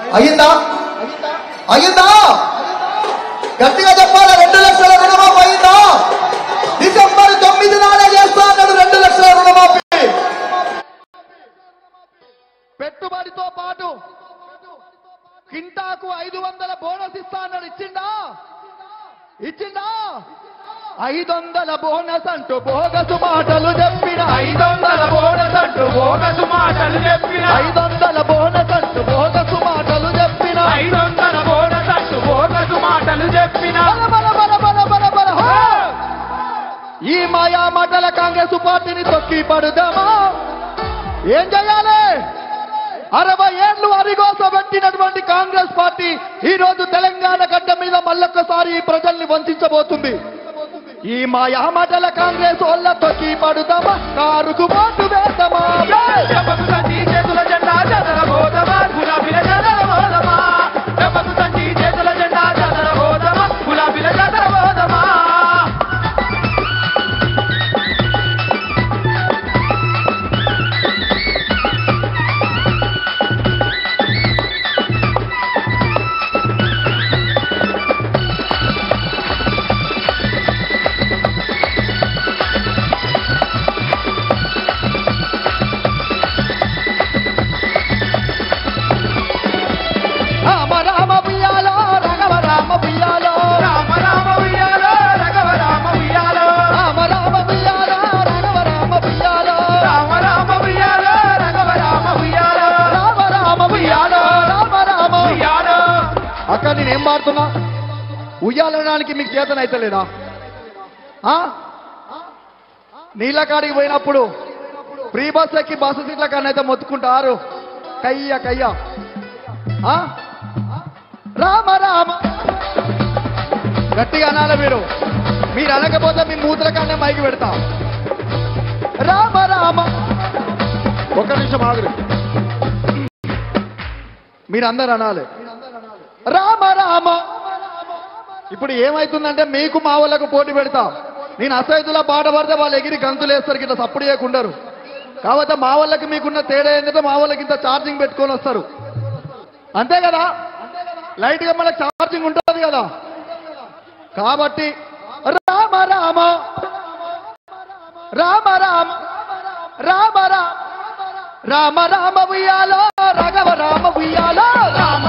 అయ్యిందా అయ్యిందా గట్టిగా చెప్పాలి రెండు లక్షల రుణమాఫీ అయ్యిందా డిసెంబర్ తొమ్మిది నాడే చేస్తా అన్నాడు రెండు లక్షల రుణమాఫీ పెట్టుబడితో పాటు కింటాకు ఐదు వందల బోనస్ ఇస్తా అన్నాడు ఇచ్చిండా ఇచ్చిండా ఐదు వందల బోనస్ అంటూ బోగసు మాటలు చెప్పిన ఐదు వందల బోనస్ అంటూ బోగసు మాటలు చెప్పిన ఐదు వందల బోనస్ అంటూ బోగసు మాటలు చెప్పిన ఐదు వందల బోనస్ అంటూ బోగసు మాటలు చెప్పిన బల బల బల బల బల బల హో! ఈ మాయా మాటల కాంగ్రెస్ పార్టీని తొక్కి పడుదామా ఏం చేయాలి అరవై ఏళ్లు అరిగోసబెట్టినటువంటి కాంగ్రెస్ పార్టీ ఈ రోజు తెలంగాణ గడ్డ మీద మళ్ళొక్కసారి ఈ ప్రజల్ని వంచబోతుంది ఈ మాయా మాటల కాంగ్రెస్ వల్ల తొక్కి పడుదామా కారుకు మాటు వేద్దామా చెప్పకు తండ్రి చేతుల జెండా చెదరబోదమా గులాబీల చెదరబోదమా చెప్పకు తండ్రి చేతుల జెండా చెదరబోదమా గులాబీల చెదరబోదమా రామ రామ ఉయ్యాలో రఘవ రామ ఉయ్యాలో రామ రామ ఉయ్యాలో రఘవ రామ ఉయ్యాలో రామ రామ ఉయ్యాలో రఘవ రామ ఉయ్యాలో రామ రామ ఉయ్యాలో రఘవ రామ ఉయ్యాలో రామ రామ ఉయ్యాలో రామ రామ ఉయ్యాలో అక్క నేనేం మారుతున్నా ఉయ్యాలనడానికి మీకు చేతన అయితలేదా ఆ? నీళ్ళ కాడికి పోయినప్పుడు ఫ్రీ బస్ ఎక్కి బస్సు సీట్ల కన్నా అయితే మొత్తుకుంటారు కయ్య కయ్య ఆ? రామ రామ గట్టిగా అనాలి మీరు మీరు అనకపోతే మీ మూతుల కన్నా మైకి పెడతా రామ రామ ఒక్క నిమిషం ఆగురు మీరు అందరు అనాలి రామ రామ ఇప్పుడు ఏమైతుందంటే మీకు మా వాళ్ళకు పోటీ పెడతా నేను అసైతులా పాట పడితే వాళ్ళు ఎగిరి గంతులు వేస్తారు ఇట్లా సప్పుడు చేయకుండరు కాబట్టి మా వాళ్ళకి మీకున్న తేడా ఏంటంటే మా వాళ్ళకి ఇంత ఛార్జింగ్ పెట్టుకొని వస్తారు అంతే కదా లైట్ గా మనకు ఛార్జింగ్ ఉంటుంది కదా కాబట్టి రామ రామ రామ రామ రామ రామ రామ రామ ఉయ్యాలో రఘవ రామ ఉయ్యాలో రామ